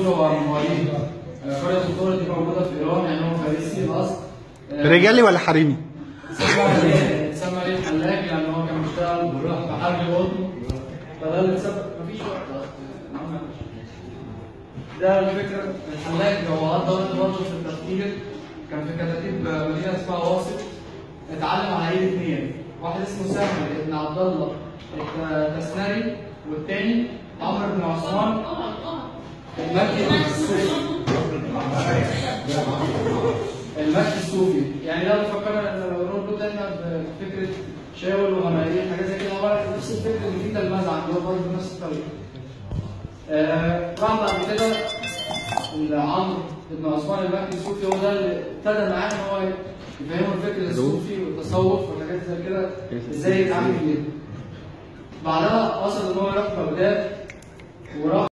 الرسول هو من مواليد آه، قريه الطور دي موجوده في ايران يعني هو فارسي الاصل آه، رجالي ولا حريمي؟ سمى ليه سمى ليه الحلاق لان هو كان بيشتغل في حرب القطن فده اللي سبب مفيش وقت أصلاً. ده الفكره الحلاق هو قضى وقت برضه في التفكير كان في كتاتيب مدينه اسمها واسط اتعلم على ايد اثنين واحد اسمه سهل بن عبد الله التسنري والتاني عمرو بن عثمان المكي الصوفي المكي الصوفي يعني ده بيفكرنا ان لو نقول دايما بفكره شاول وغماليل حاجات زي كده هو نفس الفكره ان في تلمذه عندهم برضه بنفس الطريقه. آه، راح بعد كده عمرو بن عثمان المكي الصوفي هو ده اللي ابتدى معاه ان هو يفهمه الفكر الصوفي والتصوف والحاجات زي كده ازاي يتعامل بيه. بعدها وصل ان هو يروح بغداد